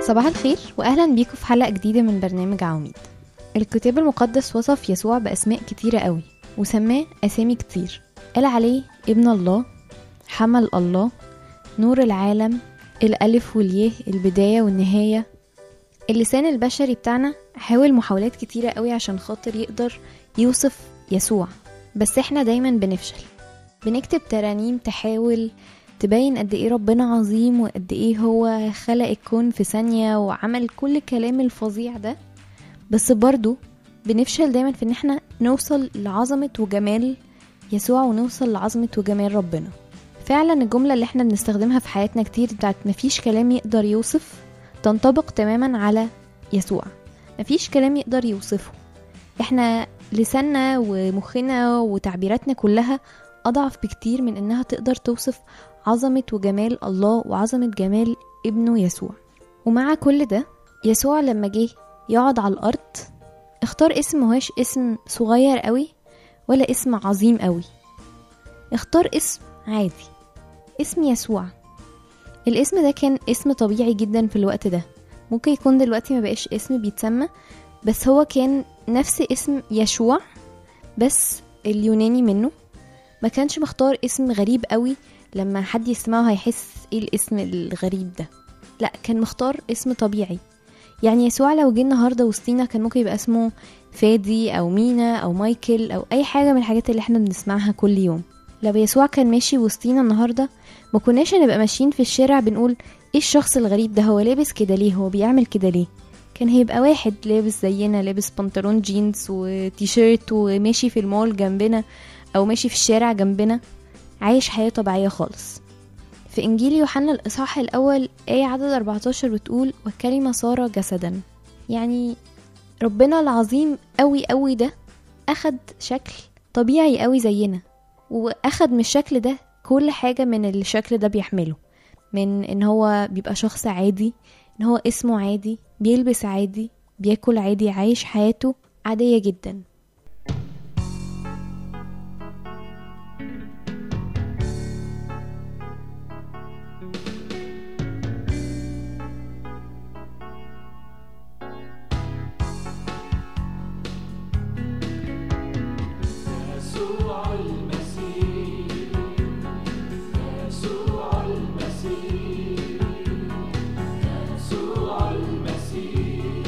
صباح الخير واهلا بيكم في حلقه جديده من برنامج عواميد الكتاب المقدس وصف يسوع باسماء كتيره قوي وسماه اسامي كتير قال عليه ابن الله حمل الله نور العالم الالف والياء البدايه والنهايه اللسان البشري بتاعنا حاول محاولات كتيره قوي عشان خاطر يقدر يوصف يسوع بس احنا دايما بنفشل بنكتب ترانيم تحاول تبين قد ايه ربنا عظيم وقد ايه هو خلق الكون في ثانية وعمل كل الكلام الفظيع ده بس برضو بنفشل دايما في ان احنا نوصل لعظمة وجمال يسوع ونوصل لعظمة وجمال ربنا فعلا الجملة اللي احنا بنستخدمها في حياتنا كتير بتاعت مفيش كلام يقدر يوصف تنطبق تماما على يسوع مفيش كلام يقدر يوصفه احنا لساننا ومخنا وتعبيراتنا كلها أضعف بكتير من إنها تقدر توصف عظمة وجمال الله وعظمة جمال ابنه يسوع ومع كل ده يسوع لما جه يقعد على الأرض اختار اسم مهوش اسم صغير قوي ولا اسم عظيم قوي اختار اسم عادي اسم يسوع الاسم ده كان اسم طبيعي جدا في الوقت ده ممكن يكون دلوقتي ما بقاش اسم بيتسمى بس هو كان نفس اسم يشوع بس اليوناني منه ما كانش مختار اسم غريب قوي لما حد يسمعه هيحس ايه الاسم الغريب ده لا كان مختار اسم طبيعي يعني يسوع لو جه النهارده وسطينا كان ممكن يبقى اسمه فادي او مينا او مايكل او اي حاجه من الحاجات اللي احنا بنسمعها كل يوم لو يسوع كان ماشي وسطينا النهارده ما كناش هنبقى ماشيين في الشارع بنقول ايه الشخص الغريب ده هو لابس كده ليه هو بيعمل كده ليه كان هيبقى واحد لابس زينا لابس بنطلون جينز وتيشيرت وماشي في المول جنبنا او ماشي في الشارع جنبنا عايش حياة طبيعية خالص في إنجيل يوحنا الإصحاح الأول آية عدد 14 بتقول والكلمة صار جسدا يعني ربنا العظيم أوي أوي ده أخد شكل طبيعي أوي زينا وأخد من الشكل ده كل حاجة من اللي الشكل ده بيحمله من إن هو بيبقى شخص عادي إن هو اسمه عادي بيلبس عادي بياكل عادي عايش حياته عادية جدا يسوع المسيح يسوع المسيح يسوع المسيح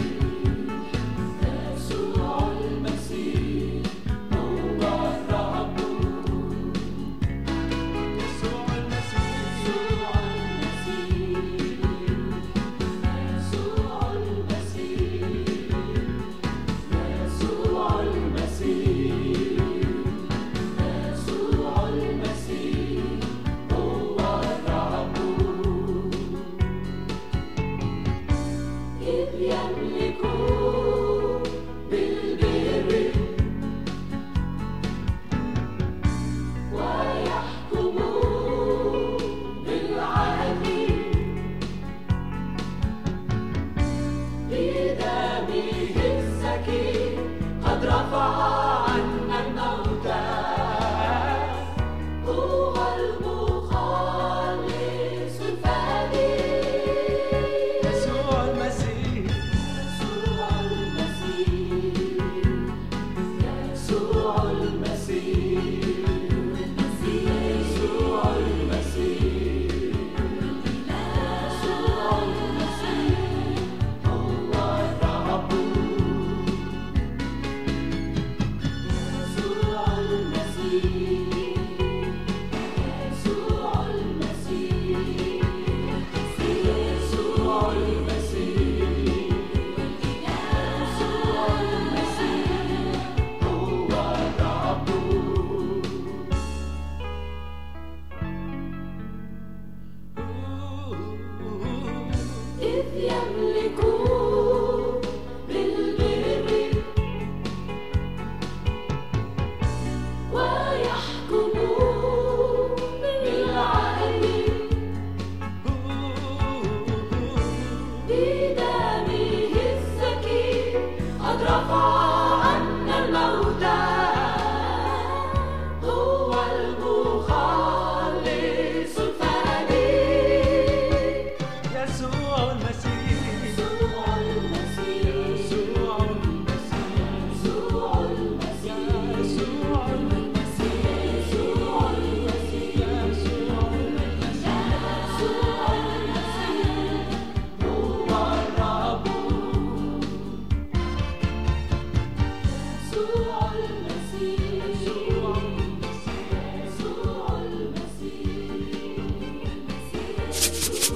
يسوع المسيح هو الرب يسوع المسيح يسوع المسيح يسوع المسيح يسوع المسيح يسوع المسيح هو الرب إذ يملك بالبر ويحكم بالعدل بدمه الزكي قد رفع عنا الموتى هو المخلص الفادي يسوع المسيح يسوع المسيح يسوع المسيح يسوع المسيح يسوع المسيح هو الرب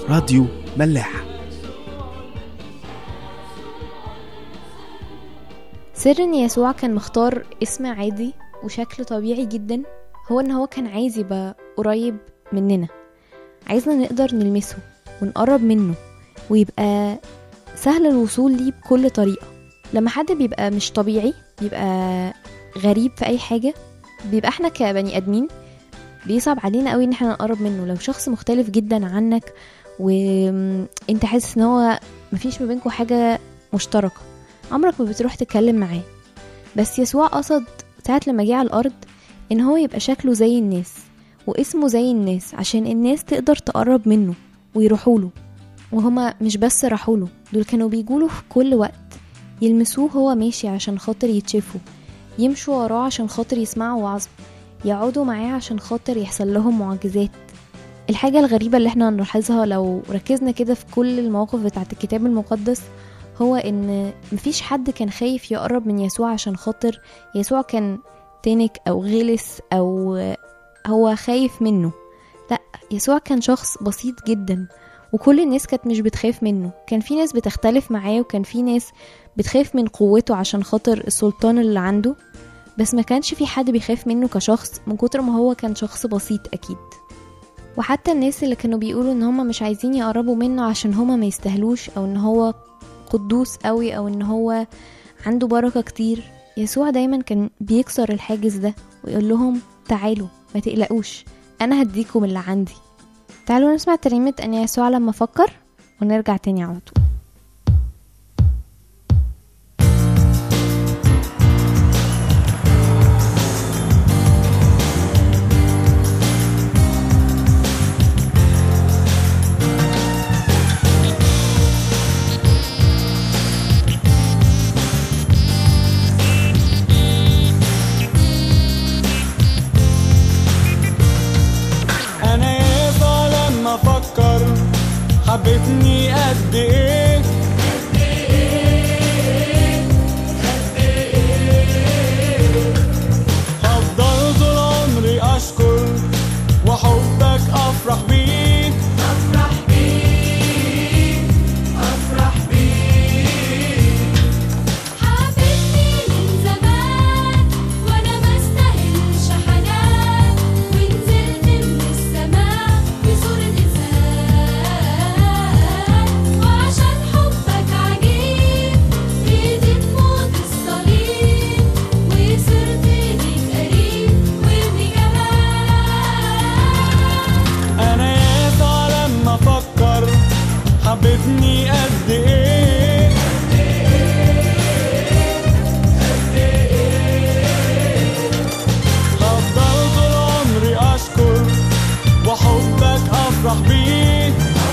راديو ملاح سر ان يسوع كان مختار اسم عادي وشكل طبيعي جدا هو ان هو كان عايز يبقى قريب مننا عايزنا نقدر نلمسه ونقرب منه ويبقى سهل الوصول ليه بكل طريقة لما حد بيبقى مش طبيعي بيبقى غريب في اي حاجة بيبقى احنا كبني ادمين بيصعب علينا قوي ان احنا نقرب منه لو شخص مختلف جدا عنك وانت حاسس ان هو مفيش ما بينكم حاجة مشتركة عمرك ما بتروح تتكلم معاه بس يسوع قصد ساعة لما جه على الأرض إن هو يبقى شكله زي الناس واسمه زي الناس عشان الناس تقدر تقرب منه ويروحوله وهما مش بس راحوله دول كانوا بيجوله في كل وقت يلمسوه هو ماشي عشان خاطر يتشافوا يمشوا وراه عشان خاطر يسمعوا وعظ يقعدوا معاه عشان خاطر يحصل لهم معجزات الحاجة الغريبة اللي احنا نلاحظها لو ركزنا كده في كل المواقف بتاعت الكتاب المقدس هو ان مفيش حد كان خايف يقرب من يسوع عشان خاطر يسوع كان تنك او غلس او هو خايف منه لا يسوع كان شخص بسيط جدا وكل الناس كانت مش بتخاف منه كان في ناس بتختلف معاه وكان في ناس بتخاف من قوته عشان خاطر السلطان اللي عنده بس ما كانش في حد بيخاف منه كشخص من كتر ما هو كان شخص بسيط اكيد وحتى الناس اللي كانوا بيقولوا ان هما مش عايزين يقربوا منه عشان هما ما يستاهلوش او ان هو قدوس قوي او ان هو عنده بركة كتير يسوع دايما كان بيكسر الحاجز ده ويقول لهم تعالوا ما تقلقوش انا هديكم اللي عندي تعالوا نسمع ترنيمة ان يسوع لما فكر ونرجع تاني على طول انا يابا لما افكر حبتني قد ايه هفضل طول عمري اشكر وحبك افرح بيه حبيبني من زمان وانا ما استاهلش حنان ونزلت من السماء في صورة انسان وعشان حبك عجيب ايدي تموت الصليب وصرت ليك قريب وابني كمان انا يابا لما افكر حبتني قد ايه هفضل طول عمري اشكر وحبك افرح بيه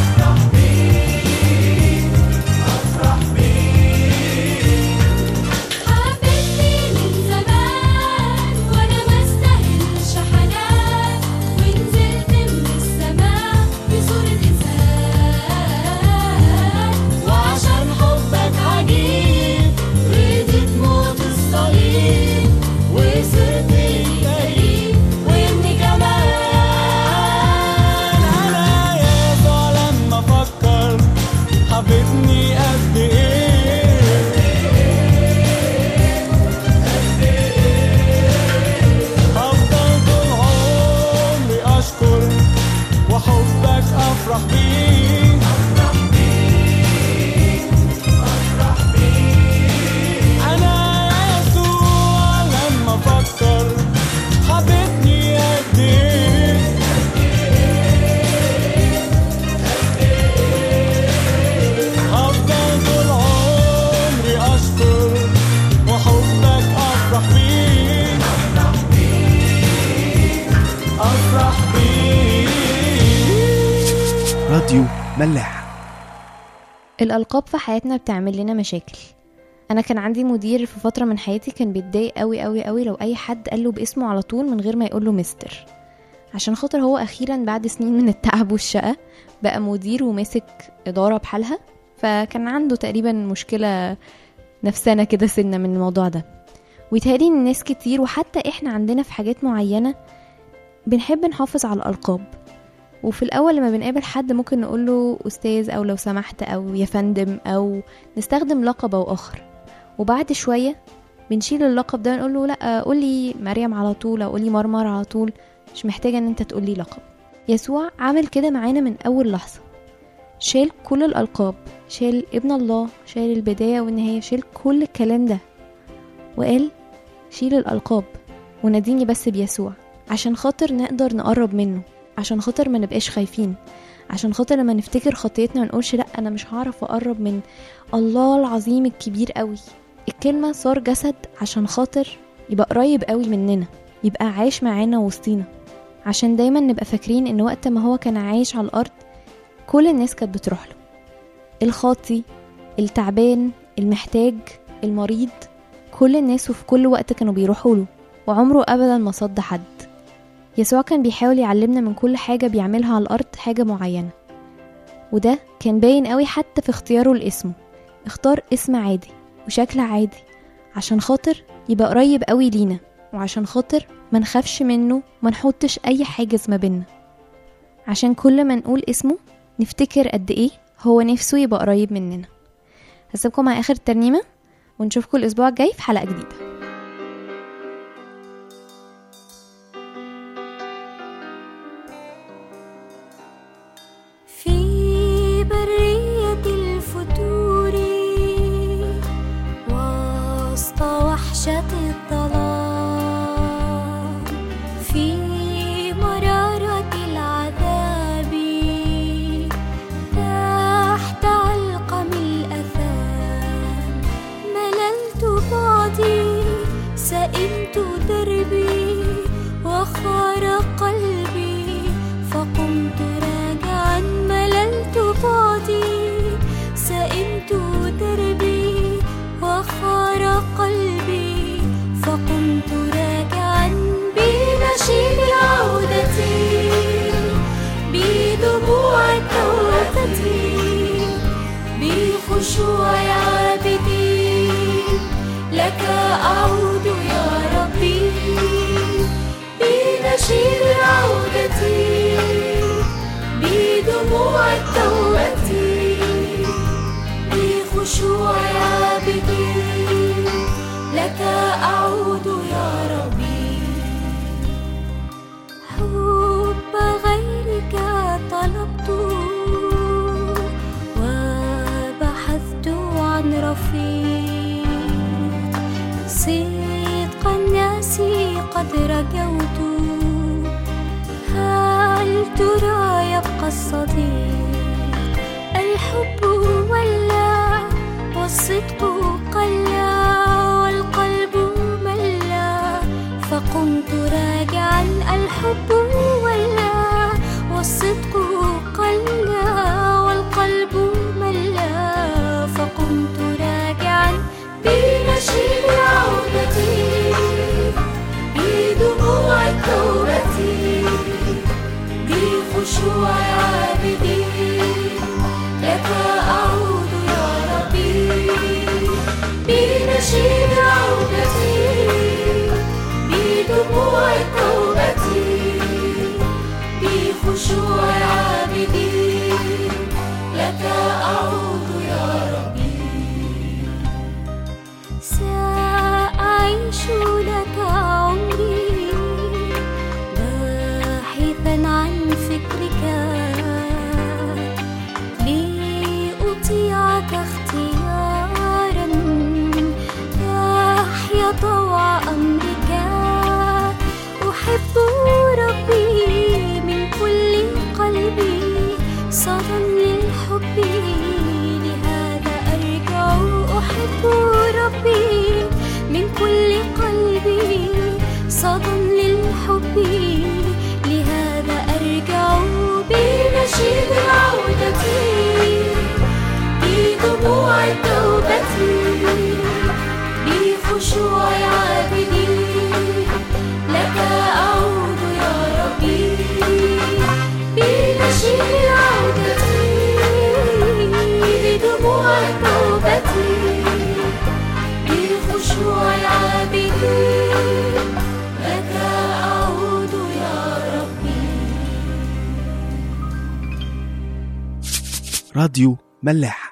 حبيبني من زمان وانا ما استاهلش حنان ونزلت من السماء في صورة انسان وعشان حبك عجيب رضي تموت الصليب وصرت لي قريب وابني كمان انا يابا لما افكر حبتني قد ايه هفضل طول عمري اشكر وحبك افرح بيه انا يسوع لما افكر حبتني قد ايه هفضل طول عمري اشكر وحبك افرح بيه افرح بيه راديو ملاح الألقاب في حياتنا بتعمل لنا مشاكل أنا كان عندي مدير في فترة من حياتي كان بيتضايق قوي قوي قوي لو أي حد قال له باسمه على طول من غير ما يقول له مستر عشان خاطر هو أخيرا بعد سنين من التعب والشقة بقى مدير وماسك إدارة بحالها فكان عنده تقريبا مشكلة نفسنا كده سنة من الموضوع ده ويتهيألي إن ناس كتير وحتى إحنا عندنا في حاجات معينة بنحب نحافظ على الألقاب وفي الأول لما بنقابل حد ممكن نقوله أستاذ أو لو سمحت أو يا فندم أو نستخدم لقب أو آخر وبعد شوية بنشيل اللقب ده ونقول له لا قولي مريم على طول أو قولي مرمر على طول مش محتاجة ان انت تقولي لقب يسوع عمل كده معانا من أول لحظة شال كل الألقاب شال ابن الله شال البداية والنهاية شال كل الكلام ده وقال شيل الألقاب وناديني بس بيسوع عشان خاطر نقدر نقرب منه عشان خاطر ما نبقاش خايفين عشان خاطر لما نفتكر خطيتنا ما نقولش لا انا مش هعرف اقرب من الله العظيم الكبير قوي الكلمة صار جسد عشان خاطر يبقى قريب قوي مننا يبقى عايش معانا وسطينا عشان دايما نبقى فاكرين ان وقت ما هو كان عايش على الارض كل الناس كانت بتروح له الخاطي التعبان المحتاج المريض كل الناس وفي كل وقت كانوا بيروحوا له وعمره ابدا ما صد حد يسوع كان بيحاول يعلمنا من كل حاجة بيعملها على الأرض حاجة معينة وده كان باين قوي حتى في اختياره لاسمه اختار اسم عادي وشكل عادي عشان خاطر يبقى قريب قوي لينا وعشان خاطر ما نخافش منه ما نحطش اي حاجز ما بينا عشان كل ما نقول اسمه نفتكر قد ايه هو نفسه يبقى قريب مننا هسيبكم مع اخر الترنيمه ونشوفكم الاسبوع الجاي في حلقه جديده في برية الفتور وسط وحشة الظلام في مرارة العذاب تحت علقم الأثام مللت بعدي سئمت دربي وخار قلبي فقمت راجعا مللت بعدي سئمت دربي وخار قلبي فقمت راجعا بنشيد العودة بدموع التوبة بخشوع عابدي لك أعود يا ربي بنشيد العودة بدموع التوبة بخشوع عابدي لك أعود يا ربي حب غيرك طلبت وبحثت عن رفيق صدق الناس قد رجوت هل ترى يبقى الصديق الحب ولا والصدق قلا والقلب ملا فقمت راجعا الحب ولا والصدق قلا والقلب ملا فقمت راجعا بنشيد العودة بدموع التوبة بخشوع عابدي لك أعود يا ربي بنشيد العودة بدموع التوبة بخشوع عابدي لك أعود يا ربي سأعيش لك عمري باحثا عن فكرك لأطيعك اختيارا أحيا طوع أمرك أحب ربي من كل قلبي صدى للحب لهذا أرجع أحب ربي من كل قلبي راديو ملاح